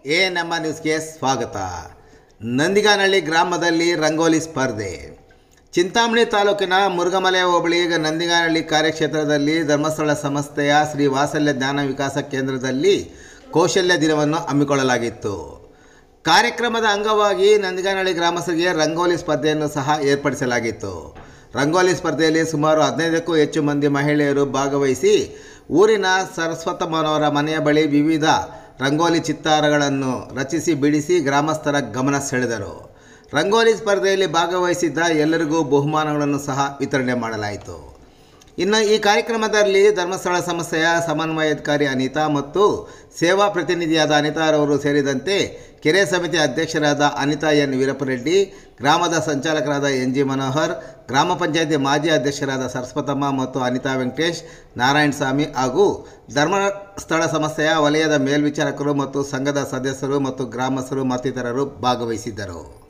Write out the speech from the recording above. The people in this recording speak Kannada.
ಎ ನಮ್ಮ ನ್ಯೂಸ್ಗೆ ಸ್ವಾಗತ ನಂದಿಗಾನಹಳ್ಳಿ ಗ್ರಾಮದಲ್ಲಿ ರಂಗೋಲಿ ಸ್ಪರ್ಧೆ ಚಿಂತಾಮಣಿ ತಾಲೂಕಿನ ಮುರುಗಮಲೆ ಹೋಬಳಿ ನಂದಿಗಾನಹಳ್ಳಿ ಕಾರ್ಯಕ್ಷೇತ್ರದಲ್ಲಿ ಧರ್ಮಸ್ಥಳ ಸಂಸ್ಥೆಯ ಶ್ರೀ ವಾತ್ಸಲ್ಯ ಜ್ಞಾನ ವಿಕಾಸ ಕೇಂದ್ರದಲ್ಲಿ ಕೌಶಲ್ಯ ದಿನವನ್ನು ಹಮ್ಮಿಕೊಳ್ಳಲಾಗಿತ್ತು ಕಾರ್ಯಕ್ರಮದ ಅಂಗವಾಗಿ ನಂದಿಗಾನಹಳ್ಳಿ ಗ್ರಾಮಸ್ಥರಿಗೆ ರಂಗೋಲಿ ಸ್ಪರ್ಧೆಯನ್ನು ಸಹ ಏರ್ಪಡಿಸಲಾಗಿತ್ತು ರಂಗೋಲಿ ಸ್ಪರ್ಧೆಯಲ್ಲಿ ಸುಮಾರು ಹದಿನೈದಕ್ಕೂ ಹೆಚ್ಚು ಮಂದಿ ಮಹಿಳೆಯರು ಭಾಗವಹಿಸಿ ಊರಿನ ಸರಸ್ವತಮ್ಮನವರ ಮನೆಯ ಬಳಿ ವಿವಿಧ ರಂಗೋಲಿ ಚಿತ್ತಾರಗಳನ್ನು ರಚಿಸಿ ಬಿಡಿಸಿ ಗ್ರಾಮಸ್ಥರ ಗಮನ ಸೆಳೆದರು ರಂಗೋಲಿ ಸ್ಪರ್ಧೆಯಲ್ಲಿ ಭಾಗವಹಿಸಿದ್ದ ಎಲ್ಲರಿಗೂ ಬಹುಮಾನಗಳನ್ನು ಸಹ ವಿತರಣೆ ಮಾಡಲಾಯಿತು ಇನ್ನು ಈ ಕಾರ್ಯಕ್ರಮದಲ್ಲಿ ಧರ್ಮಸ್ಥಳ ಸಂಸ್ಥೆಯ ಸಮನ್ವಯಾಧಿಕಾರಿ ಅನಿತಾ ಮತ್ತು ಸೇವಾ ಪ್ರತಿನಿಧಿಯಾದ ಅನಿತಾರವರು ಸೇರಿದಂತೆ ಕೆರೆ ಸಮಿತಿ ಅಧ್ಯಕ್ಷರಾದ ಅನಿತಾ ಎನ್ ವೀರಪ್ಪರೆಡ್ಡಿ ಗ್ರಾಮದ ಸಂಚಾಲಕರಾದ ಎನ್ ಜಿ ಮನೋಹರ್ ಗ್ರಾಮ ಪಂಚಾಯತಿ ಮಾಜಿ ಅಧ್ಯಕ್ಷರಾದ ಸರಸ್ವತಮ್ಮ ಮತ್ತು ಅನಿತಾ ವೆಂಕಟೇಶ್ ನಾರಾಯಣ ಸ್ವಾಮಿ ಹಾಗೂ ಧರ್ಮಸ್ಥಳ ಸಂಸ್ಥೆಯ ವಲಯದ ಮೇಲ್ವಿಚಾರಕರು ಮತ್ತು ಸಂಘದ ಸದಸ್ಯರು ಮತ್ತು ಗ್ರಾಮಸ್ಥರು ಮತ್ತಿತರರು ಭಾಗವಹಿಸಿದ್ದರು